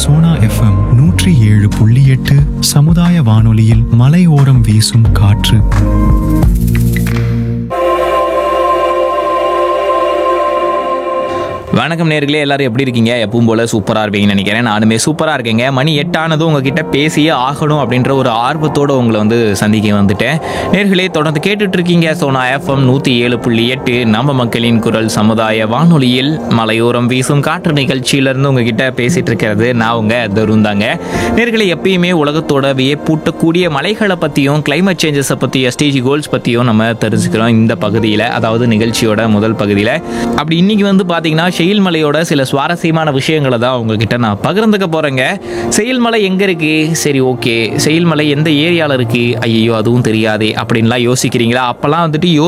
Sona FM நூற்றி ஏழு புள்ளி எட்டு சமுதாய வானொலியில் மலையோரம் வீசும் காற்று வணக்கம் நேர்களே எல்லாரும் எப்படி இருக்கீங்க எப்பவும் போல சூப்பராக இருப்பீங்கன்னு நினைக்கிறேன் நானுமே சூப்பராக இருக்கேங்க மணி எட்டானதும் உங்ககிட்ட பேசியே ஆகணும் அப்படின்ற ஒரு ஆர்வத்தோடு உங்களை வந்து சந்திக்க வந்துட்டேன் நேர்களே தொடர்ந்து கேட்டுட்டு இருக்கீங்க சோனா எஃப்எம் நூற்றி ஏழு புள்ளி எட்டு நம்ம மக்களின் குரல் சமுதாய வானொலியில் மலையோரம் வீசும் காற்று நிகழ்ச்சியிலேருந்து உங்ககிட்ட பேசிட்டு இருக்கிறது நான் உங்க தருண் தாங்க நேர்களே எப்பயுமே உலகத்தோட வியப்பூட்டக்கூடிய மலைகளை பற்றியும் கிளைமேட் சேஞ்சஸை பற்றி எஸ்டிஜி கோல்ஸ் பற்றியும் நம்ம தெரிஞ்சுக்கிறோம் இந்த பகுதியில் அதாவது நிகழ்ச்சியோட முதல் பகுதியில் அப்படி இன்னைக்கு வந்து பார்த்தீங்கன்னா செயல்மலையோட சில சுவாரஸ்யமான விஷயங்களை தான் உங்ககிட்ட நான் பகிர்ந்துக்க போகிறேங்க செயல்மலை எங்கே இருக்குது சரி ஓகே செயல்மலை எந்த ஏரியாவில் இருக்குது ஐயோ அதுவும் தெரியாதே அப்படின்லாம் யோசிக்கிறீங்களா அப்போல்லாம் வந்துட்டு யோ